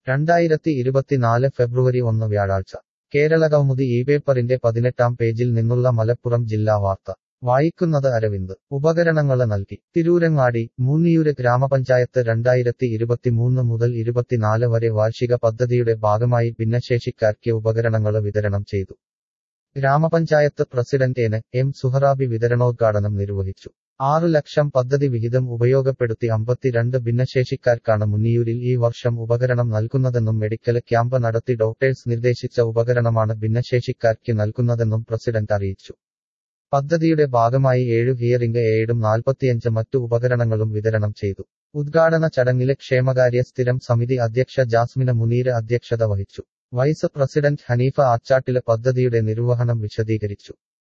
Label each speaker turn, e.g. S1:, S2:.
S1: രണ്ടായിരത്തി ഇരുപത്തിനാല് ഫെബ്രുവരി ഒന്ന് വ്യാഴാഴ്ച കേരളകൗമുദി ഈ പേപ്പറിന്റെ പതിനെട്ടാം പേജിൽ നിന്നുള്ള മലപ്പുറം ജില്ലാ വാർത്ത വായിക്കുന്നത് അരവിന്ദ് ഉപകരണങ്ങള് നൽകി തിരൂരങ്ങാടി മൂന്നിയൂര് ഗ്രാമപഞ്ചായത്ത് രണ്ടായിരത്തി ഇരുപത്തിമൂന്ന് മുതൽ ഇരുപത്തിനാല് വരെ വാർഷിക പദ്ധതിയുടെ ഭാഗമായി ഭിന്നശേഷിക്കാർക്ക് ഉപകരണങ്ങള് വിതരണം ചെയ്തു ഗ്രാമപഞ്ചായത്ത് പ്രസിഡന്റ് എന് എം സുഹറാബി വിതരണോദ്ഘാടനം നിർവഹിച്ചു ആറു ലക്ഷം പദ്ധതി വിഹിതം ഉപയോഗപ്പെടുത്തി അമ്പത്തിരണ്ട് ഭിന്നശേഷിക്കാർക്കാണ് മുന്നിയൂരിൽ ഈ വർഷം ഉപകരണം നൽകുന്നതെന്നും മെഡിക്കൽ ക്യാമ്പ് നടത്തി ഡോക്ടേഴ്സ് നിർദ്ദേശിച്ച ഉപകരണമാണ് ഭിന്നശേഷിക്കാർക്ക് നൽകുന്നതെന്നും പ്രസിഡന്റ് അറിയിച്ചു പദ്ധതിയുടെ ഭാഗമായി ഏഴു ഹിയറിംഗ് എയ്ഡും നാൽപ്പത്തിയഞ്ച് മറ്റു ഉപകരണങ്ങളും വിതരണം ചെയ്തു ഉദ്ഘാടന ചടങ്ങില് ക്ഷേമകാര്യ സ്ഥിരം സമിതി അധ്യക്ഷ ജാസ്മിന മുനീര് അധ്യക്ഷത വഹിച്ചു വൈസ് പ്രസിഡന്റ് ഹനീഫ ആച്ചാട്ടില് പദ്ധതിയുടെ നിർവഹണം വിശദീകരിച്ചു